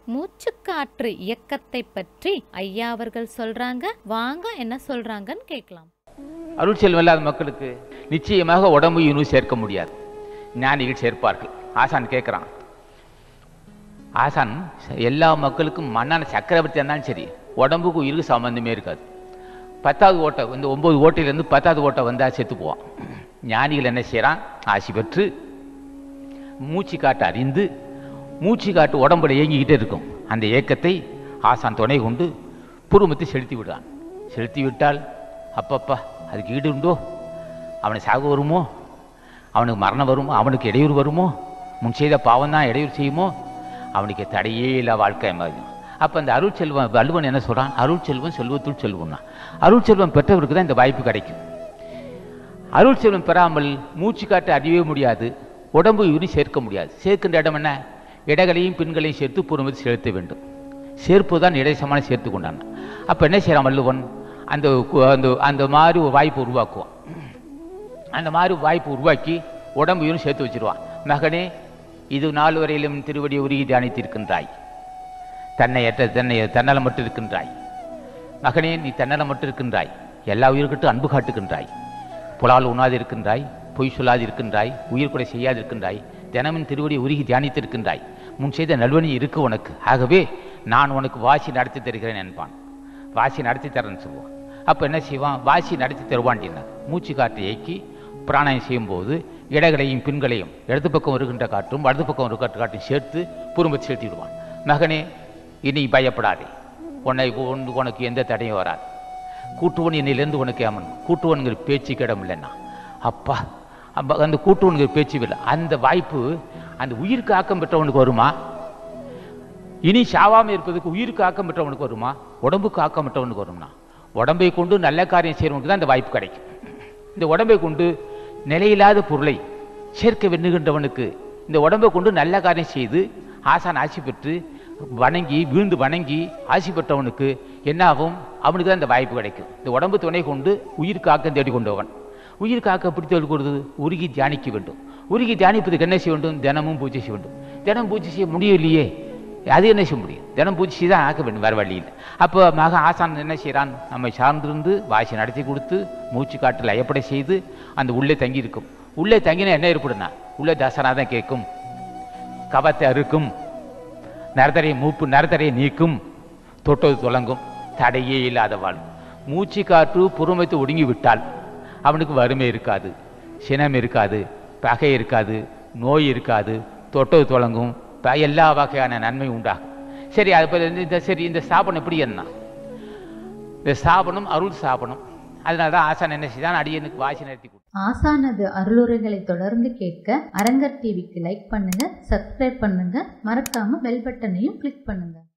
மூச்சுக்காற்று இயக்கத்தை பற்றி ஐயா அவர்கள் சொல்றாங்க வாங்க என்ன சொல்றாங்கன்னு கேட்கலாம் அருட்செல்வம் இல்லாத மக்களுக்கு நிச்சயமாக உடம்பு இன்னும் சேர்க்க முடியாது ஞானிகள் சேர்ப்பார்கள் ஆசான் கேட்குறான் ஆசான் எல்லா மக்களுக்கும் மண்ணான சக்கரவர்த்தி இருந்தாலும் சரி உடம்புக்கு உயிருக்கு சம்மந்தமே இருக்காது பத்தாவது ஓட்டை இந்த ஒம்பது ஓட்டையிலேருந்து பத்தாவது ஓட்டை வந்தால் செத்து போவான் ஞானிகள் என்ன செய்கிறான் ஆசி பெற்று மூச்சு காட்டு அறிந்து மூச்சு காட்டு உடம்புல இயங்கிக்கிட்டே இருக்கும் அந்த ஏக்கத்தை ஆசான் துணை கொண்டு புருமத்தை செலுத்தி விடுறான் செலுத்தி விட்டால் அப்பப்பா அதுக்கு ஈடு உண்டோ அவனை சாக வருமோ அவனுக்கு மரணம் வருமோ அவனுக்கு இடையூறு வருமோ முன் செய்த பாவம் தான் இடையூறு செய்யுமோ அவனுக்கு தடையே இல்லை வாழ்க்கை மாதிரி அப்போ அந்த அருள் செல்வம் வள்ளுவன் என்ன சொல்கிறான் அருள் செல்வம் செல்வத்துள் செல்வம்னா அருள் செல்வம் பெற்றவருக்கு தான் இந்த வாய்ப்பு கிடைக்கும் அருள் செல்வம் பெறாமல் மூச்சு காட்ட அறியவே முடியாது உடம்பு உயிரி சேர்க்க முடியாது சேர்க்கின்ற இடம் என்ன இடங்களையும் பெண்களையும் சேர்த்து பொறுமதி செலுத்த வேண்டும் சேர்ப்பு தான் இடைசமான சேர்த்து கொண்டான் அப்போ என்ன செய்கிறான் வள்ளுவன் அந்த கு- அந்த அந்த மாதிரி ஒரு வாய்ப்பு உருவாக்குவான் அந்த மாதிரி வாய்ப்பு உருவாக்கி உடம்பு உயிரும் சேர்த்து வச்சிருவான் மகனே இது நாள் வரையிலும் திருவடி உருகி தியானித்திருக்கின்றாய் தன்னை ஏற்ற தன்னை தன்னலம் மட்டும் இருக்கின்றாய் மகனே நீ தன்னலம் மட்டும் இருக்கின்றாய் எல்லா உயிர்கிட்டும் அன்பு காட்டுகின்றாய் புலால் உண்ணாது இருக்கின்றாய் பொய் சொல்லாது இருக்கின்றாய் உயிர் கொலை செய்யாது இருக்கின்றாய் தினமும் திருவடி உருகி தியானித்திருக்கின்றாய் முன் செய்த நல்வழி இருக்கு உனக்கு ஆகவே நான் உனக்கு வாசி நடத்தி தருகிறேன் என்பான் வாசி நடத்தி தரேன்னு சொல்லுவான் அப்போ என்ன செய்வான் வாசி நடத்தி தருவான்டின்னா மூச்சு காற்றை இயக்கி பிராணாயம் செய்யும்போது இடங்களையும் பின்களையும் இடது பக்கம் வருகின்ற காற்றும் வலது பக்கம் ஒரு காற்று காட்டும் சேர்த்து புறம்பு செலுத்தி விடுவான் மகனே இனி பயப்படாதே உன்னை உன்- உனக்கு எந்த தடையும் வராது கூட்டுவன் என்னிலிருந்து உனக்கு ஏமன் கூட்டுவனுங்கிற பேச்சுக்கு இடம் இல்லைன்னா அப்பா அப்ப அந்த கூட்டுவனுங்கிற பேச்சு இல்லை அந்த வாய்ப்பு அந்த உயிருக்கு ஆக்கம் பெற்றவனுக்கு வருமா இனி சாவாமல் இருப்பதுக்கு உயிருக்கு ஆக்கம் பெற்றவனுக்கு வருமா உடம்புக்கு ஆக்கம் பெற்றவனுக்கு வரும்னா உடம்பை கொண்டு நல்ல காரியம் செய்கிறவனுக்கு தான் இந்த வாய்ப்பு கிடைக்கும் இந்த உடம்பை கொண்டு நிலையில்லாத பொருளை சேர்க்க வெண்ணுகின்றவனுக்கு இந்த உடம்பை கொண்டு நல்ல காரியம் செய்து ஆசான் ஆசி பெற்று வணங்கி வீழ்ந்து வணங்கி ஆசி பெற்றவனுக்கு என்ன ஆகும் அவனுக்கு தான் இந்த வாய்ப்பு கிடைக்கும் இந்த உடம்பு துணை கொண்டு உயிர் காக்கம் தேடி கொண்டவன் உயிர் காக்க பிடித்து கொடுத்து உருகி தியானிக்க வேண்டும் உருகி தியானிப்பதுக்கு என்ன செய்ய வேண்டும் தினமும் பூஜை செய்ய வேண்டும் தினம் பூஜை செய்ய முடியலையே அது என்ன செய்ய முடியும் தினம் பூஜை செய்து தான் ஆக்க வேண்டும் வேறு வழி இல்லை அப்போ மக ஆசான் என்ன செய்கிறான் நம்மை சார்ந்திருந்து வாசி நடத்தி கொடுத்து மூச்சு காட்டில் லயப்படை செய்து அந்த உள்ளே தங்கி இருக்கும் உள்ளே தங்கினா என்ன ஏற்படும்னா உள்ளே தசனா தான் கேட்கும் கவத்தை அறுக்கும் நரதரையை மூப்பு நரதரையை நீக்கும் தொட்டது தொடங்கும் தடையே இல்லாத வாழ் மூச்சு காற்று புறமைத்து ஒடுங்கி விட்டால் அவனுக்கு வறுமை இருக்காது சினம் இருக்காது பகை இருக்காது நோய் இருக்காது தொட்டது தொடங்கும் ப- எல்லா வகையான நன்மை உண்டாகும் சரி அது பத்தி இந்த- இந்த சரி இந்த ஸ்தாபனம் எப்படி என்ன இந்த ஸ்தாபனம் அருள் ஸ்தாபனம் அதனால தான் ஆசான் என்ன செய்தான் அடியனுக்கு வாசி நடத்தி கொடுத்தான். ஆசானது அருளுரைகளை தொடர்ந்து கேட்க அரங்கர் டிவிக்கு லைக் பண்ணுங்க சப்ஸ்கிரைப் பண்ணுங்க மறக்காம பெல் பட்டனையும் கிளிக் பண்ணுங்க